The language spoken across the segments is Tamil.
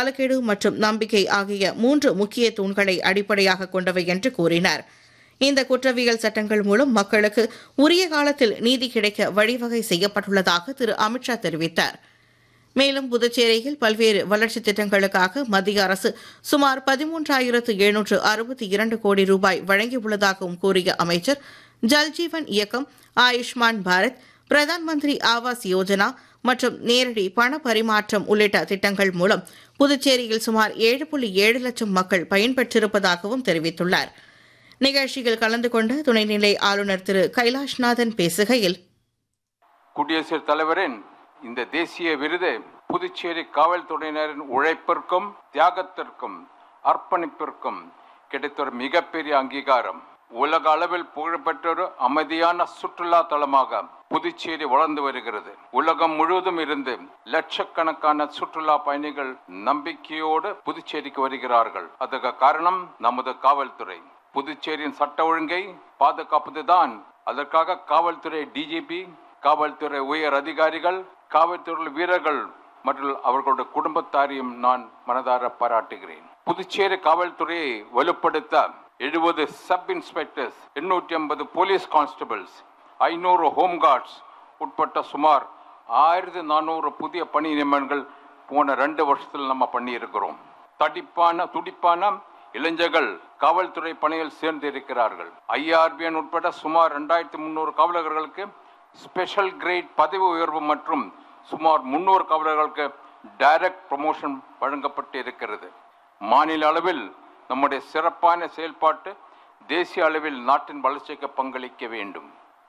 காலக்கெடு மற்றும் நம்பிக்கை ஆகிய மூன்று முக்கிய தூண்களை அடிப்படையாக கொண்டவை என்று கூறினார் இந்த குற்றவியல் சட்டங்கள் மூலம் மக்களுக்கு உரிய காலத்தில் நீதி கிடைக்க வழிவகை செய்யப்பட்டுள்ளதாக திரு அமித்ஷா தெரிவித்தார் மேலும் புதுச்சேரியில் பல்வேறு வளர்ச்சித் திட்டங்களுக்காக மத்திய அரசு சுமார் பதிமூன்றாயிரத்து எழுநூற்று அறுபத்தி இரண்டு கோடி ரூபாய் வழங்கியுள்ளதாகவும் கூறிய அமைச்சர் ஜல்ஜீவன் இயக்கம் ஆயுஷ்மான் பாரத் பிரதான் மந்திரி ஆவாஸ் யோஜனா மற்றும் நேரடி பண பரிமாற்றம் உள்ளிட்ட திட்டங்கள் மூலம் புதுச்சேரியில் சுமார் ஏழு புள்ளி ஏழு லட்சம் மக்கள் பயன்பெற்றிருப்பதாகவும் தெரிவித்துள்ளார் நிகழ்ச்சியில் கலந்து கொண்ட துணைநிலை ஆளுநர் திரு கைலாஷ்நாதன் பேசுகையில் குடியரசுத் தலைவரின் இந்த தேசிய விருது புதுச்சேரி காவல்துறையினரின் உழைப்பிற்கும் தியாகத்திற்கும் அர்ப்பணிப்பிற்கும் கிடைத்த ஒரு மிகப்பெரிய அங்கீகாரம் உலக அளவில் புகழ்பெற்ற அமைதியான சுற்றுலா தலமாக புதுச்சேரி வளர்ந்து வருகிறது உலகம் முழுவதும் இருந்து லட்சக்கணக்கான சுற்றுலா பயணிகள் நம்பிக்கையோடு புதுச்சேரிக்கு வருகிறார்கள் அதற்கு காரணம் நமது காவல்துறை புதுச்சேரியின் சட்ட ஒழுங்கை பாதுகாப்பதுதான் அதற்காக காவல்துறை டிஜிபி காவல்துறை உயர் அதிகாரிகள் காவல்துறை வீரர்கள் மற்றும் அவர்களுடைய குடும்பத்தாரையும் நான் மனதார பாராட்டுகிறேன் புதுச்சேரி காவல்துறையை வலுப்படுத்த எழுபது சப் இன்ஸ்பெக்டர்ஸ் எண்ணூற்றி ஐம்பது போலீஸ் கான்ஸ்டபிள்ஸ் ஐநூறு ஹோம் கார்ட்ஸ் உட்பட்ட சுமார் ஆயிரத்தி நானூறு புதிய பணி நியமனங்கள் போன ரெண்டு வருஷத்தில் நம்ம பண்ணியிருக்கிறோம் தடிப்பான துடிப்பான இளைஞர்கள் காவல்துறை பணியில் சேர்ந்து இருக்கிறார்கள் ஐஆர்பிஎன் உட்பட சுமார் ரெண்டாயிரத்தி முந்நூறு காவலர்களுக்கு ஸ்பெஷல் கிரேட் பதவி உயர்வு மற்றும் சுமார் முன்னூறு காவலர்களுக்கு டைரக்ட் ப்ரமோஷன் வழங்கப்பட்டு இருக்கிறது மாநில அளவில் நம்முடைய சிறப்பான செயல்பாட்டு தேசிய அளவில் நாட்டின் வளர்ச்சிக்கு பங்களிக்க வேண்டும்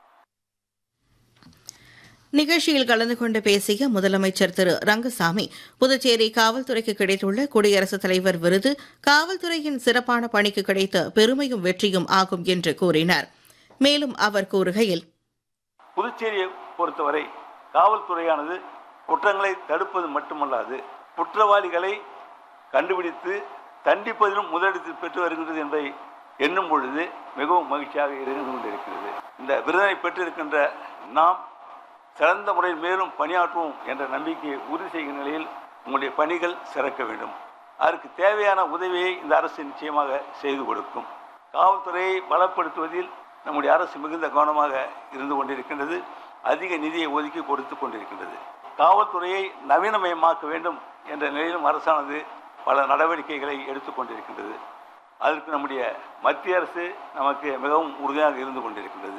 நிகழ்ச்சியில் கலந்து கொண்டு பேசிய முதலமைச்சர் திரு ரங்கசாமி புதுச்சேரி காவல்துறைக்கு கிடைத்துள்ள குடியரசுத் தலைவர் விருது காவல்துறையின் சிறப்பான பணிக்கு கிடைத்த பெருமையும் வெற்றியும் ஆகும் என்று கூறினார் மேலும் அவர் கூறுகையில் புதுச்சேரியை பொறுத்தவரை காவல்துறையானது குற்றங்களை தடுப்பது மட்டுமல்லாது குற்றவாளிகளை கண்டுபிடித்து தண்டிப்பதிலும் முதலிடத்தில் பெற்று வருகின்றது என்பதை எண்ணும் பொழுது மிகவும் மகிழ்ச்சியாக இருந்து கொண்டிருக்கிறது இந்த விருதினை பெற்றிருக்கின்ற நாம் சிறந்த முறையில் மேலும் பணியாற்றுவோம் என்ற நம்பிக்கையை உறுதி செய்கிற நிலையில் உங்களுடைய பணிகள் சிறக்க வேண்டும் அதற்கு தேவையான உதவியை இந்த அரசு நிச்சயமாக செய்து கொடுக்கும் காவல்துறையை பலப்படுத்துவதில் நம்முடைய அரசு மிகுந்த கவனமாக இருந்து கொண்டிருக்கின்றது அதிக நிதியை ஒதுக்கி கொடுத்து கொண்டிருக்கின்றது காவல்துறையை நவீனமயமாக்க வேண்டும் என்ற நிலையிலும் அரசானது பல நடவடிக்கைகளை எடுத்துக்கொண்டிருக்கின்றது அதற்கு நம்முடைய மத்திய அரசு நமக்கு மிகவும் உறுதியாக இருந்து கொண்டிருக்கின்றது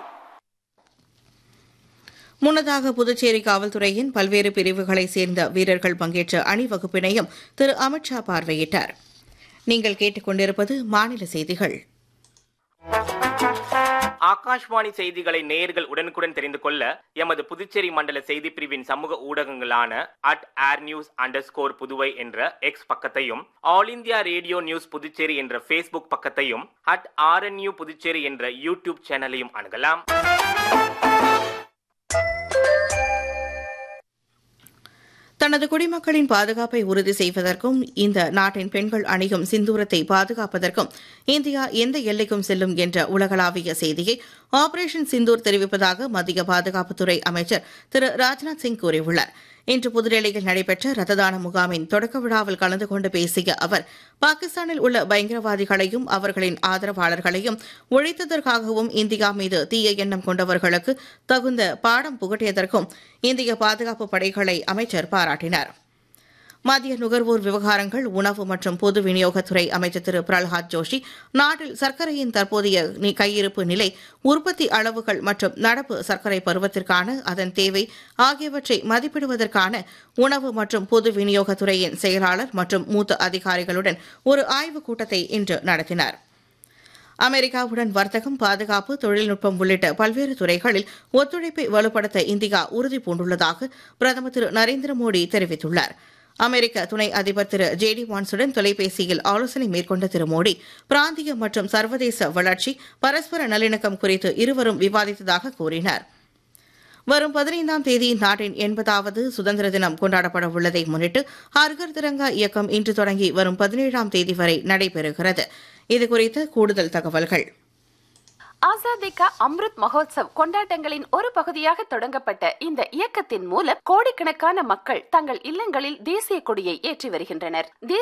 முன்னதாக புதுச்சேரி காவல்துறையின் பல்வேறு பிரிவுகளைச் சேர்ந்த வீரர்கள் பங்கேற்ற அணிவகுப்பினையும் திரு அமித்ஷா பார்வையிட்டார் நீங்கள் கேட்டுக்கொண்டிருப்பது மாநில செய்திகள் ஆகாஷ்வாணி செய்திகளை நேயர்கள் உடனுக்குடன் தெரிந்து கொள்ள எமது புதுச்சேரி மண்டல செய்தி பிரிவின் சமூக ஊடகங்களான at air news underscore Puduvai என்ற எக்ஸ் பக்கத்தையும் all India radio news Puducherry என்ற ஃபேஸ்புக் பக்கத்தையும் அட் ஆர்என்யூ புதுச்சேரி என்ற யூடியூப் சேனலையும் அணுகலாம் தனது குடிமக்களின் பாதுகாப்பை உறுதி செய்வதற்கும் இந்த நாட்டின் பெண்கள் அணியும் சிந்தூரத்தை பாதுகாப்பதற்கும் இந்தியா எந்த எல்லைக்கும் செல்லும் என்ற உலகளாவிய செய்தியை ஆபரேஷன் சிந்தூர் தெரிவிப்பதாக மத்திய பாதுகாப்புத்துறை அமைச்சர் திரு ராஜ்நாத் சிங் கூறியுள்ளார் இன்று புதுடெல்லியில் நடைபெற்ற ரத்ததான முகாமின் தொடக்க விழாவில் கலந்து கொண்டு பேசிய அவர் பாகிஸ்தானில் உள்ள பயங்கரவாதிகளையும் அவர்களின் ஆதரவாளர்களையும் ஒழித்ததற்காகவும் இந்தியா மீது தீய எண்ணம் கொண்டவர்களுக்கு தகுந்த பாடம் புகட்டியதற்கும் இந்திய பாதுகாப்பு படைகளை அமைச்சர் பாராட்டினார் மத்திய நுகர்வோர் விவகாரங்கள் உணவு மற்றும் பொது விநியோகத்துறை அமைச்சர் திரு பிரல்ஹாத் ஜோஷி நாட்டில் சர்க்கரையின் தற்போதைய நி- கையிருப்பு நிலை உற்பத்தி அளவுகள் மற்றும் நடப்பு சர்க்கரை பருவத்திற்கான அதன் தேவை ஆகியவற்றை மதிப்பிடுவதற்கான உணவு மற்றும் பொது விநியோகத்துறையின் செயலாளர் மற்றும் மூத்த அதிகாரிகளுடன் ஒரு ஆய்வுக் கூட்டத்தை இன்று நடத்தினார் அமெரிக்காவுடன் வர்த்தகம் பாதுகாப்பு தொழில்நுட்பம் உள்ளிட்ட பல்வேறு துறைகளில் ஒத்துழைப்பை வலுப்படுத்த இந்தியா உறுதி பூண்டுள்ளதாக பிரதமர் திரு நரேந்திர மோடி தெரிவித்துள்ளார் அமெரிக்க துணை அதிபர் திரு ஜே டி வான்ஸுடன் தொலைபேசியில் ஆலோசனை மேற்கொண்ட திரு மோடி பிராந்திய மற்றும் சர்வதேச வளர்ச்சி பரஸ்பர நல்லிணக்கம் குறித்து இருவரும் விவாதித்ததாக கூறினார் வரும் பதினைந்தாம் தேதி நாட்டின் எண்பதாவது சுதந்திர தினம் கொண்டாடப்பட உள்ளதை முன்னிட்டு ஹர்கர் திரங்கா இயக்கம் இன்று தொடங்கி வரும் பதினேழாம் தேதி வரை நடைபெறுகிறது இதுகுறித்த கூடுதல் தகவல்கள் ஆசாதி கா அம்ருத் மகோத்சவ் கொண்டாட்டங்களின் ஒரு பகுதியாக தொடங்கப்பட்ட இந்த இயக்கத்தின் மூலம் கோடிக்கணக்கான மக்கள் தங்கள் இல்லங்களில் தேசிய கொடியை ஏற்றி வருகின்றனர்